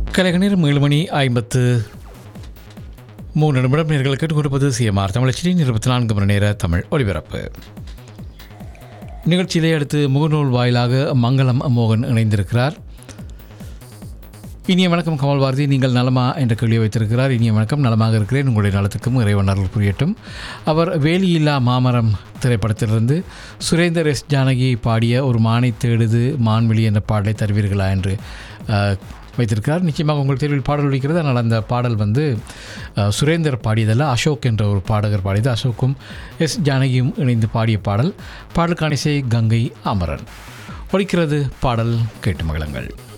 கலைக நேரம் ஏழு மணி ஐம்பத்து மூணு நிமிடம் நேர்கள் கேட்டுக் கொடுப்பது சிஎம்ஆர் தமிழச்சியின் இருபத்தி நான்கு மணி நேர தமிழ் ஒலிபரப்பு நிகழ்ச்சியிலே அடுத்து முகநூல் வாயிலாக மங்களம் மோகன் இணைந்திருக்கிறார் இனிய வணக்கம் கமல் பாரதி நீங்கள் நலமா என்ற கேள்வியை வைத்திருக்கிறார் இனிய வணக்கம் நலமாக இருக்கிறேன் உங்களுடைய நலத்துக்கும் இறைவன் அருள் புரியட்டும் அவர் வேலியில்லா மாமரம் திரைப்படத்திலிருந்து சுரேந்தர் எஸ் ஜானகி பாடிய ஒரு மானை தேடுது மான்விழி என்ற பாடலை தருவீர்களா என்று அஹ், வைத்திருக்கிறார் நிச்சயமாக உங்கள் தேர்வில் பாடல் வைக்கிறது ஆனால் அந்த பாடல் வந்து அஹ், சுரேந்தர் பாடியதல்ல அசோக் என்ற ஒரு பாடகர் பாடியது அசோக்கும் எஸ் ஜானகியும் இணைந்து பாடிய பாடல் பாடலுக்கான இசை கங்கை அமரன் ஒலிக்கிறது பாடல் கேட்டு மகிழுங்கள்